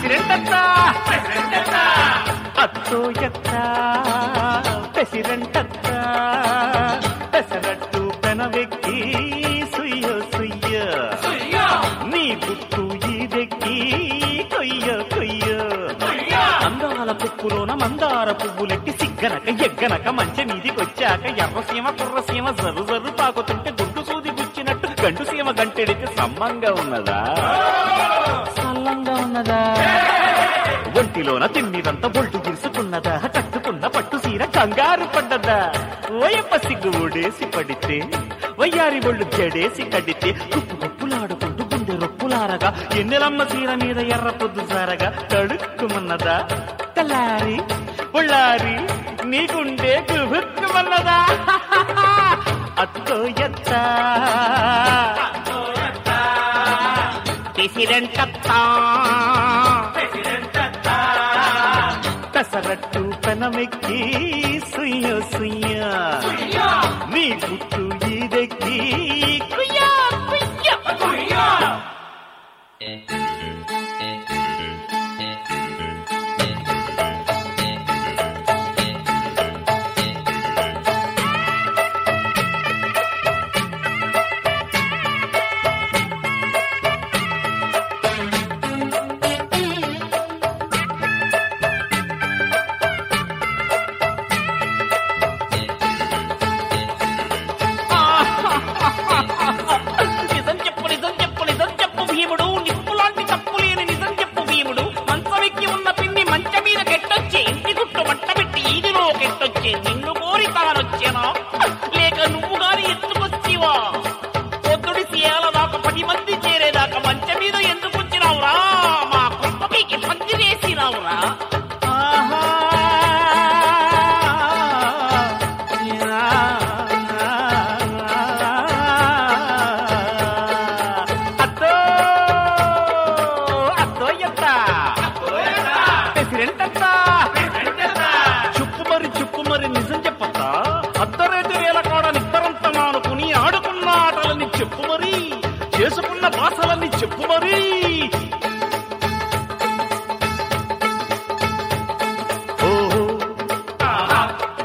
President అత్త అత్తో ఎత్త president అత్త పెసరట్టు పెనవెక్కి సుయ్య సుయ్య నీ గుట్టు ఈదెక్కి కొయ్య కొయ్య అందాల పుప్పులోన మందార పువ్వులెట్టి సిగ్గనక ఎగ్గనక మంచె మీదికొచ్చాక ఎర్రసీమ కుర్రసీమ జరు జరు తాకుతుంటే గుడ్డు సూది గుచ్చినట్టు గండు సీమ గంటెడితే సమ్మంగా ఉన్నదా సల్లంగా ఉన్నదా ఒంటిలోన తిమ్మిదంతా బొల్టు తీసుకున్నదా కట్టుకున్న పట్టు సీర కంగారు పడ్డదా ఓయప్ప సిగ్గు ఓడేసి పడితే వయ్యారి ఒళ్ళు జడేసి కడితే కుప్పు కుప్పులాడుకుంటూ గుండె రొప్పులారగా ఎన్నెలమ్మ సీర మీద ఎర్ర పొద్దు సారగా తడుక్కుమన్నదా తెల్లారి ఉళ్ళారి నీకుండే కుహుక్కుమన్నదా అత్తో ఎత్త ప్రెసిడెంట్ అత్తా పెసరట్టు పెనమెక్కి సుయ్య సుయ్య నీ గుట్టు ఈదెక్కి కుయ్యా కుయ్యా నిజం చెప్పు నిజం చెప్పు నిజం చెప్పు భీముడు నిప్పులాంటి తప్పు లేని నిజం చెప్పు భీముడు మంచమెక్కి ఉన్న పిన్ని మంచ మీద కెట్టొచ్చే ఇంటి గుట్టు మట్ట పెట్టి ఈదిలో కెట్టొచ్చే నిన్ను కోరి తానొచ్చేనా లేక నువ్వు గాని ఎత్తుకొచ్చివా పొద్దుడి సీయాల దాకా పది మంది చేరేదాకా మంచ మీద ఎందుకు వచ్చినావురా మా కుప్పకి పంది వేసినావురా అత్తో అత్తో ఎత్త ప్రెసిడెంట్ అత్త చుప్పు మరి చుప్పు మరి నిజం చెప్పత్తా అర్ధరేటు వేల కాడ నిద్దరంత మానుకుని ఆడుకున్న ఆటలని చెప్పు మరి చేసుకున్న భాషలని చెప్పు మరి ఓహో ఆహా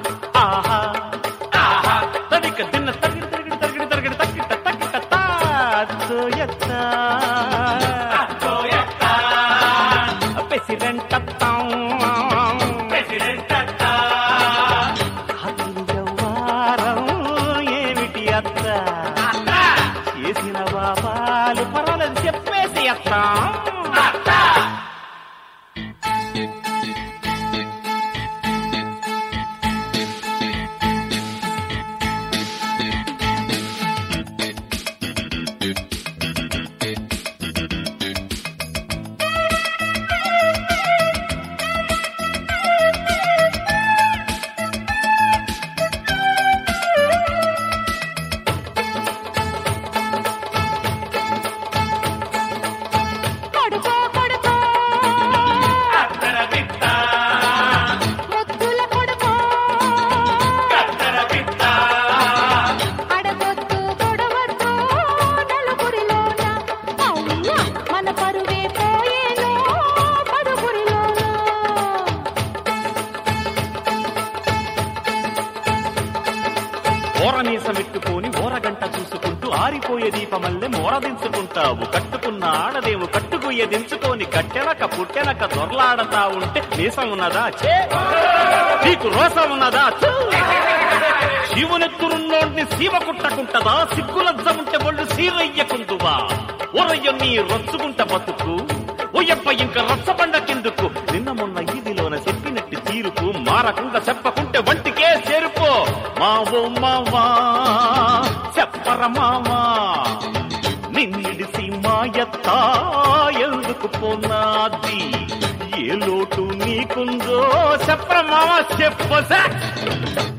ఆహా తడిక తిన్న తగిడి తగిడి తగిడి తగిడి తక్కిట తక్కిట తాతో ఎత్త ప్రెసిడెంట్ అత్తాం హద్దులు వ్యవహారం ఏమిటి అత్త చేసిన బాబాలు పర్వాలేదు చెప్పేసి అత్తాం కొడుకో కొడుకో ముద్దుల కొడుకో అడగొద్దు తొడవద్దు నలుగురిలోన అయ్యా మన పరువే పోయేలో పడుగురిలోన ఓరమీసమెట్టుకొని ఓరగంట చూసుకుంటూ ఆరిపోయే దీపమల్లె మోరదించుకుంటావు కట్టుకున్న ఆడదేవు కట్టుకుయ్య దించుకొని కట్టెనక పుట్టెనక దొరలాడతా ఉంటే మీసం ఉన్నదా చే నీకు రోసం ఉన్నదా చూ. శివునెత్తురున్నోడిని సీమ కుట్టకుంటదా సిగ్గులజ్జ ఉంటే ఒళ్ళు సీరయ్యకుందువా ఒరయ్య నీ రొచ్చుకుంట బతుకు ఒయ్యప్ప ఇంక రచ్చబండ కిందుకు నిన్న మొన్న ఈదిలోన చెప్పినట్టు తీరుకు మారకుండా చెప్పకుంటే వంటికే చేరుకో మావో మావా చెప్పర మావా నిన్నిడిసి మాయత్త ఎందుకు పోనాది ఏ లోటు నీకుందో చెప్పర మావా చెప్పసా